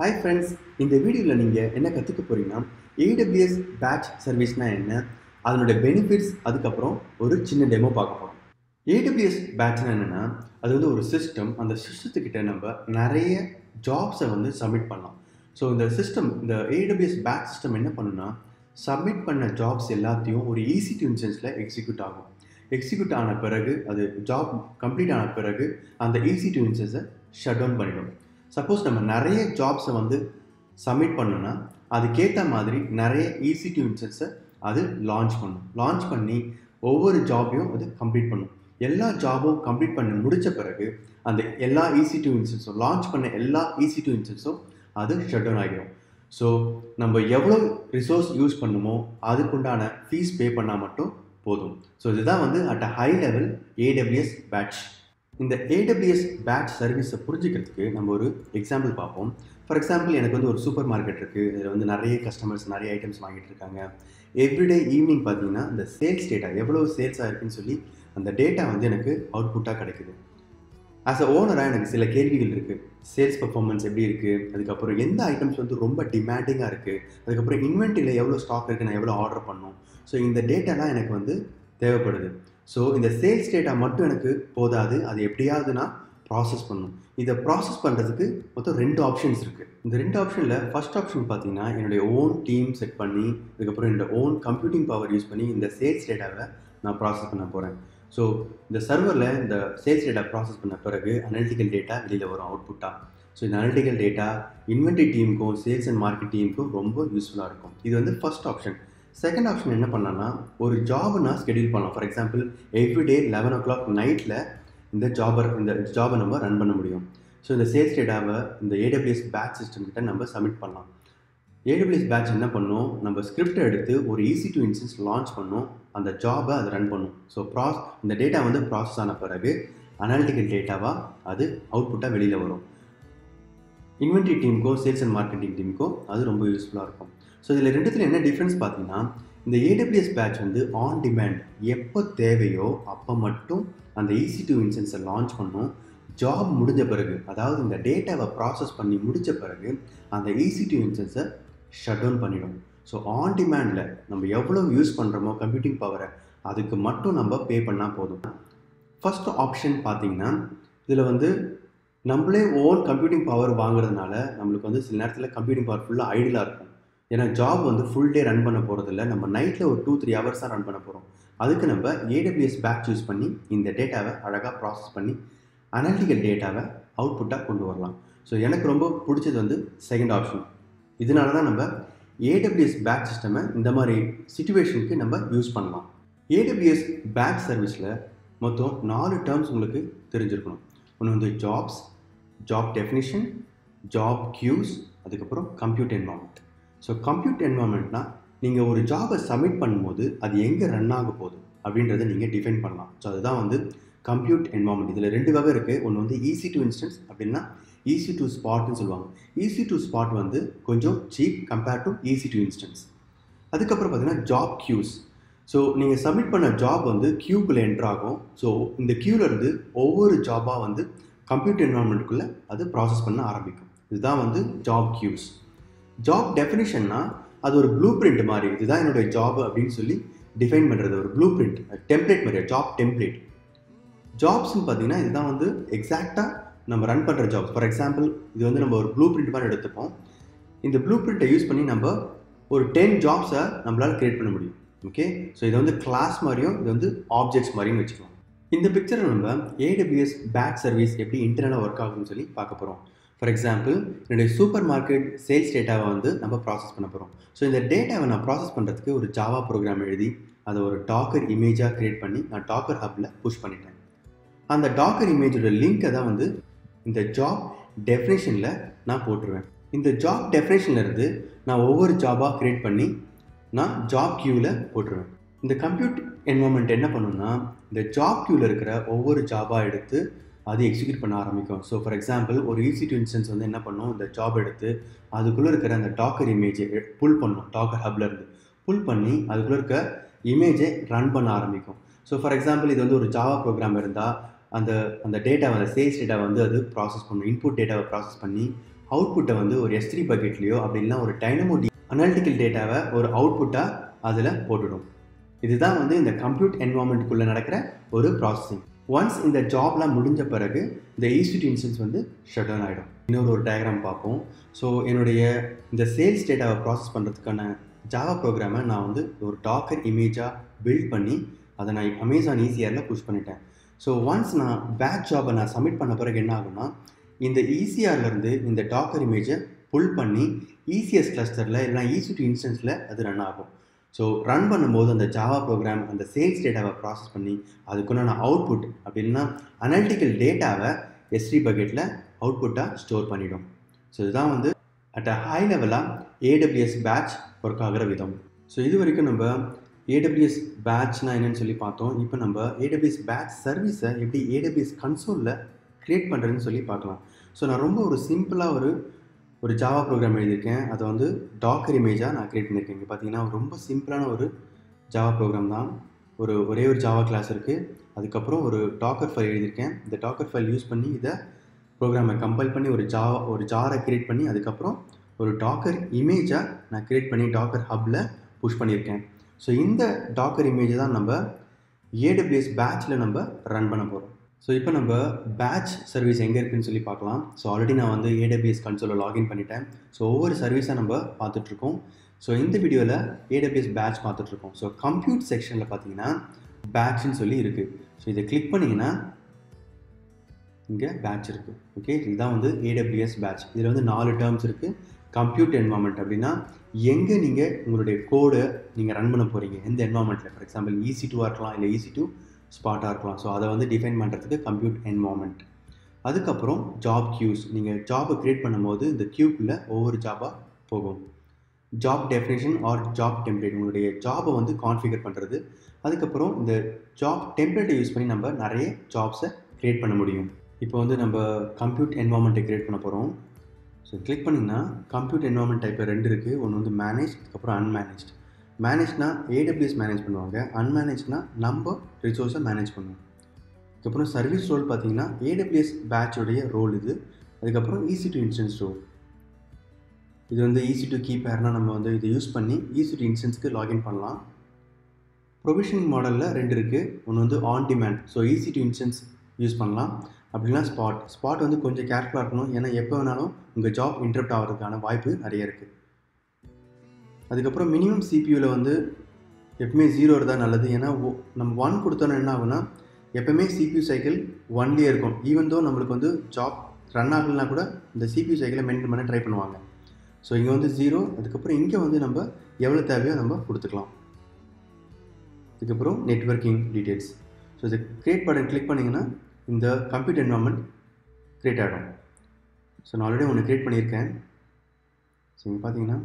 hi friends இந்த வீடியோவில் நீங்கள் என்ன கற்றுக்க போகிறீங்கன்னா ஏடபிள்யூஎஸ் பேட்ச் சர்வீஸ்னால் என்ன அதனுடைய பெனிஃபிட்ஸ் அதுக்கப்புறம் ஒரு சின்ன டெமோ பார்க்க போகிறோம் ஏடபிள்யூஎஸ் பேட்ச்னா என்னென்னா அது வந்து ஒரு சிஸ்டம் அந்த சிஸ்டத்துக்கிட்ட நம்ம நிறைய ஜாப்ஸை வந்து சப்மிட் பண்ணலாம் ஸோ இந்த சிஸ்டம் இந்த ஏடபிள்யூஎஸ் பேட்ச் சிஸ்டம் என்ன பண்ணுன்னா சப்மிட் பண்ண ஜாப்ஸ் எல்லாத்தையும் ஒரு ஈஸி டு இன்சென்ஸில் எக்ஸிக்யூட் ஆகும் எக்ஸிக்யூட் ஆன பிறகு அது ஜாப் கம்ப்ளீட் ஆன பிறகு அந்த ஈஸி டு இன்சென்ஸை ஷட் டவுன் பண்ணிடும் சப்போஸ் நம்ம நிறைய ஜாப்ஸை வந்து சப்மிட் பண்ணோன்னா அதுக்கேற்ற மாதிரி நிறைய ஈஸி டு இன்சென்ஸை அது லான்ச் பண்ணும் லான்ச் பண்ணி ஒவ்வொரு ஜாபையும் அது கம்ப்ளீட் பண்ணும் எல்லா ஜாபும் கம்ப்ளீட் பண்ணி முடித்த பிறகு அந்த எல்லா ஈஸி டு இன்சென்ஸும் லான்ச் பண்ண எல்லா ஈஸி டு இன்சென்ஸும் அது ஷட் டவுன் ஆகிடும் ஸோ நம்ம எவ்வளோ ரிசோர்ஸ் யூஸ் பண்ணுமோ அதுக்குண்டான ஃபீஸ் பே பண்ணால் மட்டும் போதும் ஸோ இதுதான் வந்து at a high level AWS batch இந்த ஏடபிள்யூஎஸ் பேட்ச் சர்வீஸை புரிஞ்சுக்கிறதுக்கு நம்ம ஒரு எக்ஸாம்பிள் பார்ப்போம் ஃபார் எக்ஸாம்பிள் எனக்கு வந்து ஒரு சூப்பர் மார்க்கெட் இருக்குது இதில் வந்து நிறைய கஸ்டமர்ஸ் நிறைய ஐட்டம்ஸ் வாங்கிட்டு இருக்காங்க எவ்ரிடே ஈவினிங் பார்த்தீங்கன்னா இந்த சேல்ஸ் டேட்டா எவ்வளோ சேல்ஸ் ஆயிருக்குன்னு சொல்லி அந்த டேட்டா வந்து எனக்கு அவுட்புட்டாக கிடைக்குது ஆஸ் அ ஓனராக எனக்கு சில கேள்விகள் இருக்குது சேல்ஸ் பர்ஃபார்மன்ஸ் எப்படி இருக்குது அதுக்கப்புறம் எந்த ஐட்டம்ஸ் வந்து ரொம்ப டிமாண்டிங்காக இருக்குது அதுக்கப்புறம் இன்வென்ட்ரியில் எவ்வளோ ஸ்டாக் இருக்குது நான் எவ்வளோ ஆர்டர் பண்ணணும் ஸோ இந்த டேட்டாலாம் எனக்கு வந்து தேவைப்படுது ஸோ இந்த சேல்ஸ் டேட்டா மட்டும் எனக்கு போதாது அது எப்படியாவது நான் ப்ராசஸ் பண்ணணும் இதை ப்ராசஸ் பண்ணுறதுக்கு மொத்தம் ரெண்டு ஆப்ஷன்ஸ் இருக்குது இந்த ரெண்டு ஆப்ஷனில் ஃபஸ்ட் ஆப்ஷன் பார்த்தீங்கன்னா என்னுடைய ஓன் டீம் செட் பண்ணி அதுக்கப்புறம் என்னோட ஓன் கம்ப்யூட்டிங் பவர் யூஸ் பண்ணி இந்த சேல்ஸ் டேட்டாவை நான் ப்ராசஸ் பண்ண போகிறேன் ஸோ இந்த சர்வரில் இந்த சேல்ஸ் டேட்டா ப்ராசஸ் பண்ண பிறகு அனலிட்டிக்கல் டேட்டா வெளியில் வரும் அவுட்புட்டாக ஸோ இந்த அனலிட்டிக்கல் டேட்டா இன்வென்ட்ரி டீமுக்கும் சேல்ஸ் அண்ட் மார்க்கெட் டீமுக்கும் ரொம்ப யூஸ்ஃபுல்லாக இருக்கும் இது வந்து ஃபஸ்ட் ஆப்ஷன் செகண்ட் ஆப்ஷன் என்ன பண்ணலாம்னா ஒரு ஜாபை நான் ஸ்கெடியூல் பண்ணலாம் for example everyday eleven o'clock நைட்டில் இந்த ஜாபர் இந்த ஜாபை நம்ம ரன் பண்ண முடியும் ஸோ இந்த சேல்ஸ் டேட்டாவை இந்த ஏடபிள்யூஎஸ் பேட்ச் சிஸ்டம் கிட்ட நம்ம சப்மிட் பண்ணலாம் ஏடபிள்யூஎஸ் பேட்ச் என்ன பண்ணும் நம்ம ஸ்கிரிப்டை எடுத்து ஒரு ஈஸி டு இன்சன்ஸ் லான்ச் பண்ணும் அந்த ஜாபை அது ரன் பண்ணும் ஸோ ப்ராஸ் இந்த டேட்டா வந்து ப்ராசஸ் ஆன பிறகு அனாலிட்டிக்கல் டேட்டாவாக அது அவுட்புட்டாக வெளியில் வரும் இன்வென்ட்ரி டீமுக்கோ சேல்ஸ் அண்ட் மார்க்கெட்டிங் டீமுக்கோ அது ரொம்ப யூஸ்ஃபுல்லாக இருக்கும் ஸோ இதில் ரெண்டுத்தில் என்ன டிஃப்ரென்ஸ் பார்த்தீங்கன்னா இந்த ஏடபிள்யூஎஸ் பேட்ச் வந்து ஆன் டிமாண்ட் எப்போ தேவையோ அப்போ மட்டும் அந்த ஈஸி டு இன்சென்ஸை லான்ச் பண்ணும் ஜாப் முடிஞ்ச பிறகு அதாவது இந்த டேட்டாவை ப்ராசஸ் பண்ணி முடித்த பிறகு அந்த ஈஸி டு இன்சென்ஸை ஷட் டவுன் பண்ணிடும் ஸோ ஆன் டிமாண்டில் நம்ம எவ்வளோ யூஸ் பண்ணுறோமோ கம்ப்யூட்டிங் பவரை அதுக்கு மட்டும் நம்ம பே பண்ணால் போதும் ஃபஸ்ட் ஆப்ஷன் பார்த்தீங்கன்னா இதில் வந்து நம்மளே ஓன் கம்ப்யூட்டிங் பவர் வாங்குறதுனால நம்மளுக்கு வந்து சில நேரத்தில் கம்ப்யூட்டிங் பவர் ஃபுல்லாக ஐடியலாக இருக்கும் ஏன்னா ஜாப் வந்து ஃபுல் டே ரன் பண்ண போகிறதில்ல நம்ம நைட்டில் ஒரு டூ த்ரீ ஹவர்ஸ் தான் ரன் பண்ண போகிறோம் அதுக்கு நம்ம ஏடபிள்யூஎஸ் பேக் யூஸ் பண்ணி இந்த டேட்டாவை அழகாக ப்ராசஸ் பண்ணி அனாலிட்டிக்கல் டேட்டாவை அவுட்புட்டாக கொண்டு வரலாம் ஸோ எனக்கு ரொம்ப பிடிச்சது வந்து செகண்ட் ஆப்ஷன் இதனால தான் நம்ம ஏடபிள்யூஎஸ் பேக் சிஸ்டமை இந்த மாதிரி சுச்சுவேஷனுக்கு நம்ம யூஸ் பண்ணலாம் ஏடபிள்யூஎஸ் பேக் சர்வீஸில் மொத்தம் நாலு டேர்ம்ஸ் உங்களுக்கு தெரிஞ்சிருக்கணும் ஒன்று வந்து jobs job definition job queues அதுக்கப்புறம் கம்ப்யூட் என்வாமெண்ட் ஸோ கம்ப்யூட் என்வாமெண்ட்னா நீங்கள் ஒரு ஜாபை சப்மிட் பண்ணும்போது அது எங்கே ரன் ஆக போகுது அப்படின்றத நீங்கள் டிஃபைன் பண்ணலாம் ஸோ அதுதான் வந்து கம்ப்யூட் என்வாமெண்ட் இதில் ரெண்டு வகை இருக்குது ஒன்று வந்து ஈஸி டு இன்ஸ்டன்ஸ் அப்படின்னா ஈஸி டு ஸ்பாட்னு சொல்லுவாங்க ஈஸி டு ஸ்பாட் வந்து கொஞ்சம் cheap compared to E C two instance அதுக்கப்புறம் பார்த்தீங்கன்னா ஜாப் கியூஸ் ஸோ நீங்கள் சப்மிட் பண்ண ஜாப் வந்து க்யூக்குள்ளே என்ட்ரு ஆகும் ஸோ இந்த க்யூலேருந்து ஒவ்வொரு ஜாபாக வந்து கம்ப்யூட்டர் என்வாரன்மெண்ட்டுக்குள்ளே அது ப்ராசஸ் பண்ண ஆரம்பிக்கும் இதுதான் வந்து ஜாப் கியூஸ் ஜாப் டெஃபினிஷன்னா அது ஒரு ப்ளூ பிரிண்ட் மாதிரி இதுதான் என்னுடைய ஜாப் அப்படின்னு சொல்லி டிஃபைன் பண்ணுறது ஒரு ப்ளூ பிரிண்ட் டெம்ப்ளேட் மாதிரி ஜாப் டெம்ப்ளேட் ஜாப்ஸ்னு பார்த்தீங்கன்னா இதுதான் வந்து எக்ஸாக்டாக நம்ம ரன் பண்ணுற ஜாப்ஸ் ஃபார் எக்ஸாம்பிள் இது வந்து நம்ம ஒரு ப்ளூ பிரிண்ட் மாதிரி எடுத்துப்போம் இந்த ப்ளூ பிரிண்ட்டை யூஸ் பண்ணி நம்ம ஒரு டென் ஜாப்ஸை நம்மளால் க்ரியேட் பண்ண முடியும் ஓகே ஸோ இது வந்து கிளாஸ் மாதிரியும் இது வந்து ஆப்ஜெக்ட்ஸ் மாதிரியும் வச்சுக்கலாம் இந்த பிக்சரை நம்ம ஏடபிள்யூஎஸ் பேக் சர்வீஸ் எப்படி இன்டர்னலாக ஒர்க் ஆகும்னு சொல்லி பார்க்க போகிறோம் ஃபார் எக்ஸாம்பிள் என்னுடைய சூப்பர் மார்க்கெட் சேல்ஸ் டேட்டாவை வந்து நம்ம ப்ராசஸ் பண்ண போகிறோம் ஸோ இந்த டேட்டாவை நான் ப்ராசஸ் பண்ணுறதுக்கு ஒரு ஜாவா ப்ரோக்ராம் எழுதி அதை ஒரு டாக்கர் இமேஜாக க்ரியேட் பண்ணி நான் டாக்கர் ஹப்பில் புஷ் பண்ணிட்டேன் அந்த டாக்கர் இமேஜோட லிங்க்கை தான் வந்து இந்த ஜாப் டெஃபினேஷனில் நான் போட்டுருவேன் இந்த ஜாப் டெஃபினேஷனில் இருந்து நான் ஒவ்வொரு ஜாபாக க்ரியேட் பண்ணி நான் ஜாப் க்யூவில் போட்டுருவேன் இந்த கம்ப்யூட் என்வரன்மெண்ட் என்ன பண்ணுன்னா இந்த ஜாப் க்யூவில் இருக்கிற ஒவ்வொரு ஜாபாக எடுத்து அது எக்ஸிக்யூட் பண்ண ஆரம்பிக்கும் ஸோ ஃபார் எக்ஸாம்பிள் ஒரு ஈஸி டு இன்ஸ்டன்ஸ் வந்து என்ன பண்ணும் இந்த ஜாப் எடுத்து அதுக்குள்ளே இருக்கிற அந்த டாக்கர் இமேஜை புல் பண்ணும் டாக்கர் ஹப்ல இருந்து புல் பண்ணி அதுக்குள்ளே இருக்க இமேஜை ரன் பண்ண ஆரம்பிக்கும் ஸோ ஃபார் எக்ஸாம்பிள் இது வந்து ஒரு ஜாவா ப்ரோக்ராம் இருந்தால் அந்த அந்த டேட்டாவை அந்த சேல்ஸ் டேட்டாவை வந்து அது ப்ராசஸ் பண்ணும் இன்புட் டேட்டாவை ப்ராசஸ் பண்ணி அவுட்புட்டை வந்து ஒரு எஸ் த்ரீ பக்கெட்லேயோ அப்படின்னா ஒரு டைனமோ டி அனாலிட்டிக்கல் டேட்டாவை ஒரு அவுட்புட்டாக அதில் போட்டுடும் இதுதான் வந்து இந்த கம்ப்யூட் என்வாமெண்ட்டுக்குள்ளே நடக்கிற ஒரு ப்ராசஸிங் ஒன்ஸ் இந்த ஜாப்லாம் முடிஞ்ச பிறகு இந்த ஈஸ்டியூட் இன்ஸ்டன்ஸ் வந்து ஷட் டவுன் ஆகிடும் இன்னொரு ஒரு டயக்ராம் பார்ப்போம் ஸோ என்னுடைய இந்த சேல்ஸ் டேட்டாவை ப்ராசஸ் பண்ணுறதுக்கான ஜாவா ப்ரோக்ராமை நான் வந்து ஒரு டாக்கர் இமேஜாக பில்ட் பண்ணி அதை நான் அமேசான் ஈஸியரில் புஷ் பண்ணிட்டேன் ஸோ ஒன்ஸ் நான் பேக் ஜாபை நான் சப்மிட் பண்ண பிறகு என்ன ஆகும்னா இந்த ஈசிஆர்லேருந்து இந்த டாக்கர் இமேஜை புல் பண்ணி இசிஎஸ் கிளஸ்டரில் இல்லைனா ஈசிடி இன்ஸ்டன்ஸில் அது ரன் ஆகும் ஸோ ரன் பண்ணும்போது அந்த ஜாவா ப்ரோக்ராம் அந்த சேல்ஸ் டேட்டாவை ப்ராசஸ் பண்ணி அதுக்குண்டான அவுட்புட் அப்படின்னா அனாலிட்டிக்கல் டேட்டாவை எஸ்டி பக்கெட்டில் அவுட்புட்டாக ஸ்டோர் பண்ணிடும் ஸோ இதுதான் வந்து அட் அ ஹை லெவலாக ஏடபிள்யூஎஸ் பேட்ச் ஒர்க் ஆகிற விதம் ஸோ இது வரைக்கும் நம்ம ஏடபிள்யூஎஸ் பேட்ச்னா என்னன்னு சொல்லி பார்த்தோம் இப்போ நம்ம ஏடபிள்யூஎஸ் பேட்ச் சர்வீஸை எப்படி ஏடபிள்யூஎஸ் கன்சோலில் க்ரியேட் பண்ணுறதுன்னு சொல்லி பார்க்கலாம் ஸோ நான் ரொம்ப ஒரு சிம்பிளாக ஒரு ஒரு ஜாவா ப்ரோக்ராம் எழுதியிருக்கேன் அதை வந்து டாக்கர் இமேஜாக நான் க்ரியேட் பண்ணியிருக்கேன் இங்கே பார்த்தீங்கன்னா ரொம்ப சிம்பிளான ஒரு ஜாவா ப்ரோக்ராம் தான் ஒரு ஒரே ஒரு ஜாவா கிளாஸ் இருக்குது அதுக்கப்புறம் ஒரு டாக்கர் ஃபைல் எழுதியிருக்கேன் இந்த டாக்கர் ஃபைல் யூஸ் பண்ணி இதை ப்ரோக்ராமை கம்பைல் பண்ணி ஒரு ஜாவா ஒரு ஜாரை க்ரியேட் பண்ணி அதுக்கப்புறம் ஒரு டாக்கர் இமேஜாக நான் க்ரியேட் பண்ணி டாக்கர் ஹப்பில் புஷ் பண்ணியிருக்கேன் ஸோ இந்த டாக்கர் இமேஜை தான் நம்ம ஏடபிள்யூஎஸ் பேட்சில் நம்ம ரன் பண்ண போகிறோம் ஸோ இப்போ நம்ம பேட்ச் சர்வீஸ் எங்கே இருக்குதுன்னு சொல்லி பார்க்கலாம் ஸோ ஆல்ரெடி நான் வந்து ஏடபிள்யூஎஸ் கன்சோலில் லாகின் பண்ணிட்டேன் ஸோ ஒவ்வொரு சர்வீஸாக நம்ம பார்த்துட்ருக்கோம் ஸோ இந்த வீடியோவில் ஏடபிள்யூஎஸ் பேட்ச் பார்த்துட்ருக்கோம் ஸோ கம்ப்யூட் செக்ஷனில் பார்த்தீங்கன்னா பேட்ச்னு சொல்லி இருக்குது ஸோ இதை கிளிக் பண்ணிங்கன்னா இங்கே பேட்ச் இருக்குது ஓகே இதுதான் வந்து ஏடபிள்யூஎஸ் பேட்ச் இதில் வந்து நாலு டேர்ம்ஸ் இருக்குது கம்ப்யூட் என்வாமெண்ட் அப்படின்னா எங்கே நீங்கள் உங்களுடைய கோடை நீங்கள் ரன் பண்ண போகிறீங்க எந்த என்வாமெண்ட்டில் ஃபார் எக்ஸாம்பிள் ஈசி டூவாக இருக்கலாம் இல்லை ஈசி டூ ஸ்பாட்டாக இருக்கலாம் ஸோ அதை வந்து டிஃபைன் பண்ணுறதுக்கு கம்ப்யூட் என்வாமெண்ட் அதுக்கப்புறம் ஜாப் கியூஸ் நீங்கள் ஜாபை க்ரியேட் பண்ணும்போது இந்த கியூக்குள்ளே ஒவ்வொரு ஜாபாக போகும் job definition or job template உங்களுடைய ஜாபை வந்து கான்ஃபிகர் பண்ணுறது அதுக்கப்புறம் இந்த ஜாப் டெம்ப்ளேட்டை யூஸ் பண்ணி நம்ம நிறைய ஜாப்ஸை க்ரியேட் பண்ண முடியும் இப்போ வந்து நம்ம கம்ப்யூட் என்வாமெண்ட்டை க்ரியேட் பண்ண போகிறோம் ஸோ கிளிக் பண்ணிங்கன்னா கம்ப்யூட் என்வாமெண்ட் டைப்பில் ரெண்டு இருக்குது ஒன்று வந்து மேனேஜ் அதுக்கப்புறம் அன்மேனேஜ்ட் மேனேஜ்னா ஏடபிள்யூஎஸ் மேனேஜ் பண்ணுவாங்க அன்மேனேஜ்னா நம்ம ரிசோர்ஸை மேனேஜ் பண்ணுவோம் அதுக்கப்புறம் சர்வீஸ் ரோல் பார்த்தீங்கன்னா ஏடபிள்யூஎஸ் பேட்சோடைய ரோல் இது அதுக்கப்புறம் ஈசி டு இன்ஸ்டன்ஸ் ரோல் இது வந்து ஈசி டு கீ பேர்னா நம்ம வந்து இதை யூஸ் பண்ணி ஈசி டு இன்ஸ்டன்ஸ்க்கு லாகின் பண்ணலாம் ப்ரொவிஷனிங் மாடலில் ரெண்டு இருக்குது ஒன்று வந்து on demand so E C two instance use பண்ணலாம் அப்படின்னா ஸ்பாட் ஸ்பாட் வந்து கொஞ்சம் கேர்ஃபுல்லாக இருக்கணும் ஏன்னா எப்போ வேணாலும் உங்கள் ஜாப் இன்டரப்ட் ஆகிறதுக்கான வாய்ப்பு நிறைய இருக்குது அதுக்கப்புறம் மினிமம் சிபியூவில் வந்து எப்பவுமே ஜீரோ இருந்தால் நல்லது ஏன்னா நம்ம ஒன் கொடுத்தோன்னா என்ன ஆகுனா எப்பவுமே சிபியூ சைக்கிள் ஒன்லேயே இருக்கும் ஈவன் தோ நம்மளுக்கு வந்து ஜாப் ரன் ஆகலைனா கூட இந்த சிபியூ சைக்கிளை மெயின்டைன் பண்ண ட்ரை பண்ணுவாங்க ஸோ இங்கே வந்து ஜீரோ அதுக்கப்புறம் இங்கே வந்து நம்ம எவ்வளோ தேவையோ நம்ம கொடுத்துக்கலாம் அதுக்கப்புறம் நெட்ஒர்க்கிங் டீட்டெயில்ஸ் ஸோ இது க்ரியேட் பட்டன் கிளிக் பண்ணிங்கன்னா இந்த கம்ப்யூட்டர் என்வரான்மெண்ட் க்ரியேட் ஆகிடும் ஸோ நான் ஆல்ரெடி ஒன்று க்ரியேட் பண்ணியிருக்கேன் ஸோ இங்கே பார்த்தீங்கன்னா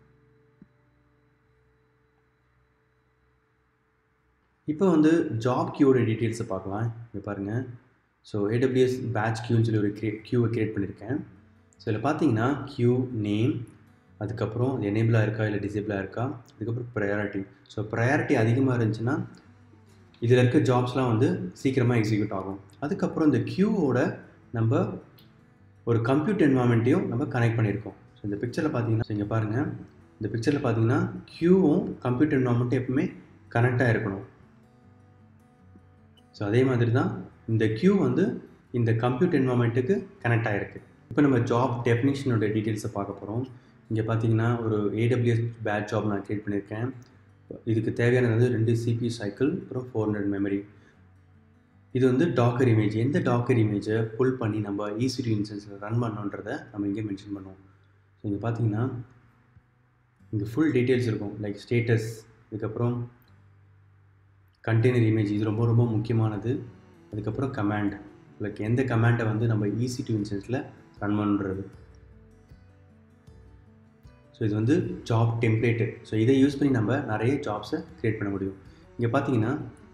இப்போ வந்து ஜாப் கியூவோட டீட்டெயில்ஸை பார்க்கலாம் இங்கே பாருங்கள் ஸோ ஏடபிள்யூஎஸ் பேட்ச் கியூன்னு சொல்லி ஒரு க்ரியே கியூவை க்ரியேட் பண்ணியிருக்கேன் ஸோ இதில் பார்த்தீங்கன்னா கியூ நேம் அதுக்கப்புறம் அது எனேபிளாக இருக்கா இல்லை டிசேபிளாக இருக்கா அதுக்கப்புறம் ப்ரையாரிட்டி ஸோ ப்ரையாரிட்டி அதிகமாக இருந்துச்சுன்னா இதில் இருக்க ஜாப்ஸ்லாம் வந்து சீக்கிரமாக எக்ஸிக்யூட் ஆகும் அதுக்கப்புறம் இந்த கியூவோட நம்ம ஒரு கம்ப்யூட்டர் என்வாமெண்ட்டையும் நம்ம கனெக்ட் பண்ணியிருக்கோம் ஸோ இந்த பிக்சரில் பார்த்தீங்கன்னா இங்கே பாருங்கள் இந்த பிக்சரில் பார்த்தீங்கன்னா கியூவும் கம்ப்யூட்டர் என்வாமெண்ட்டும் எப்பவுமே கனெக்டாக இருக்கணும் ஸோ அதே மாதிரி தான் இந்த கியூ வந்து இந்த கம்ப்யூட்டர் என்வாமெண்ட்டுக்கு கனெக்ட் ஆகிருக்கு இப்போ நம்ம ஜாப் டெஃபினிஷனோட டீட்டெயில்ஸை பார்க்க போகிறோம் இங்கே பார்த்தீங்கன்னா ஒரு ஏடபிள்யூஎஸ் பேட் ஜாப் நான் க்ரியேட் பண்ணியிருக்கேன் இதுக்கு தேவையானது ரெண்டு சிபி சைக்கிள் அப்புறம் ஃபோர் ஹண்ட்ரட் மெமரி இது வந்து டாக்கர் இமேஜ் எந்த டாக்கர் இமேஜை புல் பண்ணி நம்ம ஈசிடி இன்ஸ்டன்ஸில் ரன் பண்ணோன்றதை நம்ம இங்கே மென்ஷன் பண்ணுவோம் ஸோ இங்கே பார்த்தீங்கன்னா இங்கே ஃபுல் டீட்டெயில்ஸ் இருக்கும் லைக் ஸ்டேட்டஸ் இதுக்கப்புறம் கண்டெய்னர் இமேஜ் இது ரொம்ப ரொம்ப முக்கியமானது அதுக்கப்புறம் கமாண்ட் லைக் எந்த கமாண்டை வந்து நம்ம ஈசி டு இன்ஸ்டன்ஸில் ரன் பண்ணுறது ஸோ இது வந்து ஜாப் டெம்ப்ளேட்டு ஸோ இதை யூஸ் பண்ணி நம்ம நிறைய ஜாப்ஸை க்ரியேட் பண்ண முடியும் இங்கே பார்த்தீங்கன்னா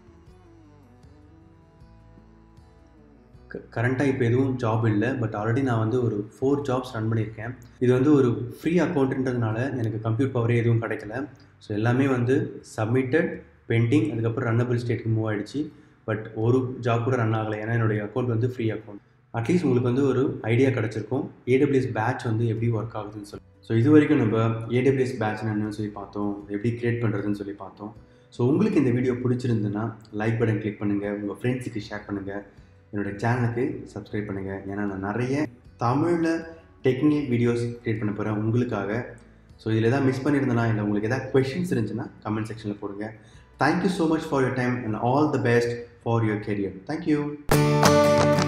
கரண்ட்டாக இப்போ எதுவும் ஜாப் இல்லை பட் ஆல்ரெடி நான் வந்து ஒரு ஃபோர் ஜாப்ஸ் ரன் பண்ணியிருக்கேன் இது வந்து ஒரு ஃப்ரீ அக்கௌண்ட்டுன்றதுனால எனக்கு கம்ப்யூட் பவரே எதுவும் கிடைக்கல ஸோ எல்லாமே வந்து சப்மிட்டட் பெண்டிங் அதுக்கப்புறம் ரன்னபிள் ஸ்டேட்டுக்கு மூவ் ஆகிடுச்சு பட் ஒரு ஜாப் கூட ரன் ஆகலை ஏன்னா என்னுடைய அக்கௌண்ட் வந்து ஃப்ரீ அக்கௌண்ட் அட்லீஸ்ட் உங்களுக்கு வந்து ஒரு ஐடியா கிடச்சிருக்கும் ஏடபிள்யூஎஸ் பேட்ச் வந்து எப்படி ஒர்க் ஆகுதுன்னு சொல்லி ஸோ இது வரைக்கும் நம்ம ஏடபிள்யூஎஸ் பேட்ச் என்னன்னு சொல்லி பார்த்தோம் எப்படி க்ரியேட் பண்ணுறதுன்னு சொல்லி பார்த்தோம் ஸோ உங்களுக்கு இந்த வீடியோ பிடிச்சிருந்துன்னா லைக் பட்டன் கிளிக் பண்ணுங்கள் உங்கள் ஃப்ரெண்ட்ஸுக்கு ஷேர் பண்ணுங்கள் என்னோடய சேனலுக்கு சப்ஸ்கிரைப் பண்ணுங்கள் ஏன்னா நான் நிறைய தமிழில் டெக்னிக் வீடியோஸ் க்ரியேட் பண்ண போகிறேன் உங்களுக்காக ஸோ இதில் எதாவது மிஸ் பண்ணியிருந்தேனா இல்லை உங்களுக்கு எதாவது கொஷின்ஸ் இருந்துச்சுன்னா கமெண்ட் செக்ஷனில் போடுங்க thank you so much for your time and all the best for your career thank you